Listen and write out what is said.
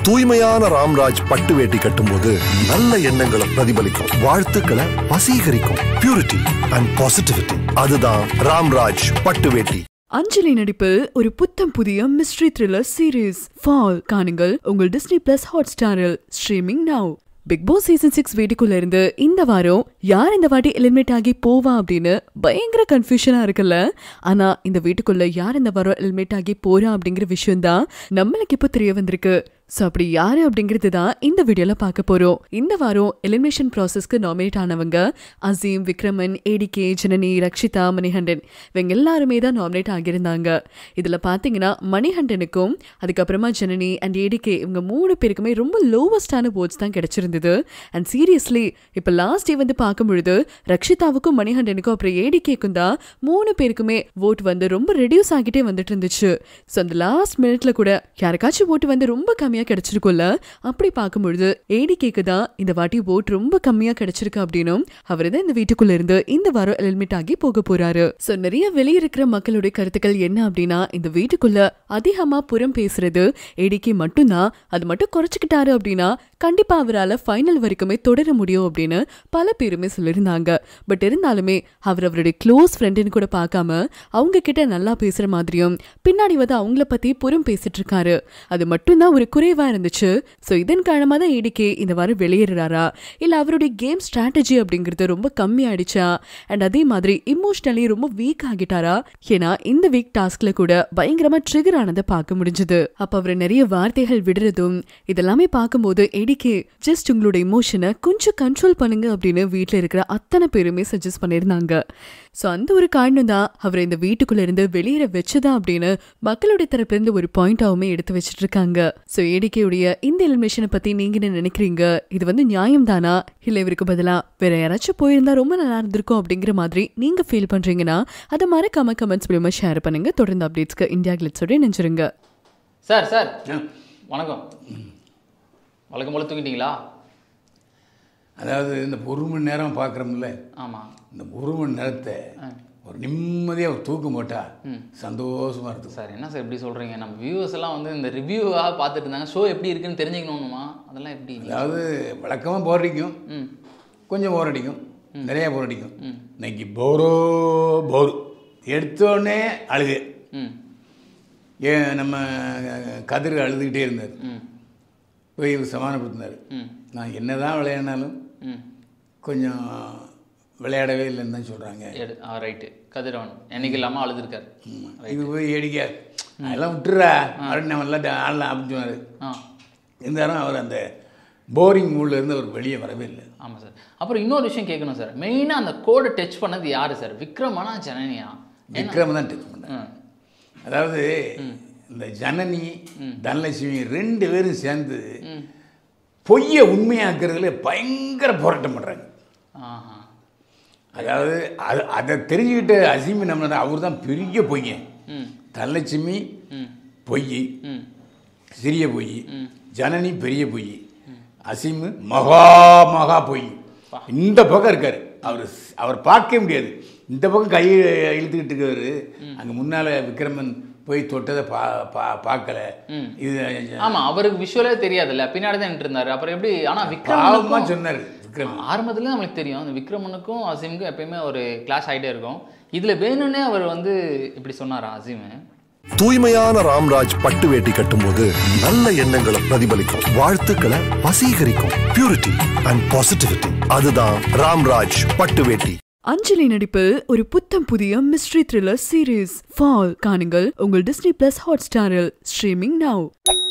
தூய்மையான ராம்ராஜ் பட்டு வேட்டி கட்டும்போது நல்ல எண்ணங்களை பிரதிபலிக்கும் வாழ்த்துக்களை வசீகரிக்கும் பியூரிட்டி அண்ட் பாசிட்டிவிட்டி அதுதான் ராம்ராஜ் பட்டு வேட்டி அஞ்சலி நடிப்பில் ஒரு புத்தம் புதிய மிஸ்ட்ரி த்ரில்லர் சீரீஸ் ஃபால் காணுங்கள் உங்கள் டிஸ்னி பிளஸ் ஹாட் ஸ்டாரில் streaming now Bigg Boss season six வீட்டுக்குள்ள இருந்து இந்த வாரம் யார் இந்த வாட்டி எலிமினேட் ஆகி போவா அப்படின்னு பயங்கர கன்ஃபியூஷனா இருக்குல்ல ஆனா இந்த வீட்டுக்குள்ள யார் இந்த வாரம் எலிமினேட் ஆகி போறா அப்படிங்கிற விஷயம் தான் நம்மளுக்கு இப்போ தெரிய வந்திருக்கு ஸோ அப்படி யாரு அப்படிங்கிறது தான் இந்த வீடியோல பார்க்க போறோம் இந்த வாரம் எலிமினேஷன் ப்ராசஸ்க்கு நாமினேட் ஆனவங்க அசீம் விக்ரமன் ஏடிகே ஜனனி ரக்ஷிதா மணிகண்டன் இவங்க எல்லாருமே தான் நாமினேட் ஆகியிருந்தாங்க இதுல பாத்தீங்கன்னா மணிகண்டனுக்கும் அதுக்கப்புறமா ஜனனி அண்ட் ஏடிகே இவங்க மூணு பேருக்குமே ரொம்ப லோவஸ்டான ஓட்ஸ் தான் கிடைச்சிருந்தது அண்ட் சீரியஸ்லி இப்போ லாஸ்ட் டே வந்து பார்க்கும் பொழுது ரக்ஷிதாவுக்கும் மணிகண்டனுக்கும் அப்புறம் ஏடிகேக்கும் தான் மூணு பேருக்குமே ஓட் வந்து ரொம்ப ரெடியூஸ் ஆகிட்டே வந்துட்டு இருந்துச்சு ஸோ அந்த லாஸ்ட் மினிட்ல கூட யாருக்காச்சும் ஓட்டு வந்து ரொம்ப கம்மியாக கிடைச்சிருக்கும்ல அப்படி பார்க்கும்பொழுது ஏடிகேக்கு தான் இந்த வாட்டி ஓட் ரொம்ப கம்மியாக கிடைச்சிருக்கு அப்படின்னும் அவர் தான் இந்த வீட்டுக்குள்ள இருந்து இந்த வாரம் எலிமிட் ஆகி போக போறாரு ஸோ நிறைய வெளியே இருக்கிற மக்களுடைய கருத்துக்கள் என்ன அப்படின்னா இந்த வீட்டுக்குள்ள அதிகமா புறம் பேசுறது ஏடிகே மட்டும்தான் அது மட்டும் குறைச்சிக்கிட்டாரு அப்படின்னா கண்டிப்பா அவரால் ஃபைனல் வரைக்குமே தொடர முடியும் அப்படின்னு பல பேருமே சொல்லியிருந்தாங்க பட் இருந்தாலுமே அவர் அவருடைய க்ளோஸ் ஃப்ரெண்டுன்னு கூட பார்க்காம அவங்க கிட்ட நல்லா பேசுற மாதிரியும் பின்னாடி வந்து அவங்கள பத்தி புறம் பேசிட்டு இருக்காரு அது மட்டும்தான் ஒரு குறைவா இருந்துச்சு ஸோ இதன் காரணமாக தான் ஏடிகே இந்த வாரம் வெளியேறாரா இல்ல அவருடைய கேம் ஸ்ட்ராட்டஜி அப்படிங்கிறது ரொம்ப கம்மி ஆயிடுச்சா அண்ட் அதே மாதிரி இமோஷனலி ரொம்ப வீக் ஆகிட்டாரா ஏன்னா இந்த வீக் டாஸ்க்ல கூட பயங்கரமா ட்ரிகர் ஆனதை பார்க்க முடிஞ்சது அப்ப அவர் நிறைய வார்த்தைகள் விடுறதும் இதெல்லாமே பார்க்கும்போது ஏடிகே ஜஸ்ட் உங்களோட இமோஷனை கொஞ்சம் கண்ட்ரோல் பண்ணுங்க அப்படின்னு வீட்டில் இருக்கிற அத்தனை பேருமே சஜஸ்ட் பண்ணியிருந்தாங்க ஸோ அந்த ஒரு காரணம் தான் அவரை இந்த வீட்டுக்குள்ள இருந்து வெளியேற வச்சதா அப்படின்னு மக்களுடைய தரப்புல இருந்து ஒரு பாயிண்டாவுமே எடுத்து வச்சிட்டு இருக்காங்க ஸோ ஏடிகேயுடைய இந்த எலிமினேஷனை பத்தி நீங்க என்ன நினைக்கிறீங்க இது வந்து நியாயம் தானா இல்ல இவருக்கு பதிலா வேற யாராச்சும் போயிருந்தா ரொம்ப நல்லா இருந்திருக்கும் அப்படிங்கிற மாதிரி நீங்க ஃபீல் பண்றீங்கன்னா அதை மறக்காம கமெண்ட்ஸ் மூலமா ஷேர் பண்ணுங்க தொடர்ந்து அப்டேட்ஸ்க்கு இந்தியா கிளிட்ஸோட நினைச்சிருங்க சார் சார் வணக்கம் வழக்கம் போல தூங்கிட்டீங்களா அதாவது இந்த ஒரு மணி நேரம் பார்க்குறோம்ல ஆமாம் இந்த ஒரு மணி நேரத்தை ஒரு நிம்மதியாக ஒரு தூக்கம் போட்டால் சந்தோஷமாக இருக்கும் சார் என்ன சார் இப்படி சொல்கிறீங்க நம்ம வியூவர்ஸ் எல்லாம் வந்து இந்த ரிவ்யூவாக பார்த்துட்டு இருந்தாங்க ஷோ எப்படி இருக்குன்னு தெரிஞ்சுக்கணுமா அதெல்லாம் எப்படி அதாவது வழக்கமாக போர் அடிக்கும் ம் கொஞ்சம் போர் அடிக்கும் நிறையா போர் அடிக்கும் இன்னைக்கு போரோ போர் எடுத்தோடனே அழுகு ம் ஏன் நம்ம கதிர் அழுதுகிட்டே இருந்தார் ம் போய் இவர் சமாதானப்படுத்தினார் ம் நான் என்ன தான் விளையாடினாலும் ம் கொஞ்சம் விளையாடவே இல்லைன்னு தான் சொல்கிறாங்க எடு ஆ ரைட்டு கதிரவன் என்னைக்கு இல்லாமல் அழுதுருக்காரு இது போய் ஏடிக்க அதெல்லாம் விட்டுறா அப்படின்னு நம்ம எல்லாம் ஆடலாம் அப்படின்னு சொன்னார் ஆ இருந்தாலும் அவர் அந்த போரிங் மூடில் இருந்து அவர் வெளியே வரவே இல்லை ஆமாம் சார் அப்புறம் இன்னொரு விஷயம் கேட்கணும் சார் மெயினாக அந்த கோடை டச் பண்ணது யார் சார் விக்ரமனா ஜனனியா விக்ரம் தான் டச் பண்ணார் ம் அதாவது இந்த ஜனனி தனலட்சுமி ரெண்டு பேரும் சேர்ந்து பொய்யை உண்மையாக்குறதுல பயங்கர போராட்டம் பண்ணுறாங்க ஆஹா அதாவது அது அதை தெரிஞ்சுக்கிட்டு அசீமி நம்ம அவர் தான் பெரிய பொய்யன் ம் தனலட்சுமி ம் பொய் ம் சிறிய பொய் ஜனனி பெரிய பொய் அசீமு மகா மகா பொய் இந்த பக்கம் இருக்காரு அவர் அவர் பார்க்கவே முடியாது இந்த பக்கம் கையை இழுத்துக்கிட்டு இருக்காரு அங்கே முன்னால் விக்ரமன் போய் தொட்டதை பா பா பார்க்கல இது ஆமா அவருக்கு விஷுவலே தெரியாதுல்ல பின்னாடி தான் நின்று இருந்தாரு அப்புறம் எப்படி ஆனா பாவமாக விக்ரமனுக்கும் சொன்னார் விக்ரம் ஆரம்பத்துல நம்மளுக்கு தெரியும் அந்த விக்ரமனுக்கும் அசீமுக்கும் எப்பயுமே ஒரு கிளாஸ் ஆகிட்டே இருக்கும் இதுல வேணும்னே அவர் வந்து இப்படி சொன்னாரா அசீம் தூய்மையான ராம்ராஜ் பட்டு வேட்டி கட்டும்போது நல்ல எண்ணங்களை பிரதிபலிக்கும் வாழ்த்துக்களை வசீகரிக்கும் பியூரிட்டி அண்ட் பாசிட்டிவிட்டி அதுதான் ராம்ராஜ் பட்டு வேட்டி அஞ்சலி நடிப்பில் ஒரு புத்தம் புதிய மிஸ்ட்ரி த்ரில்லர் சீரீஸ் ஃபால் காணுங்கள் உங்கள் டிஸ்னி பிளஸ் ஹாட் ஸ்டாரில் ஸ்ட்ரீமிங் நவ்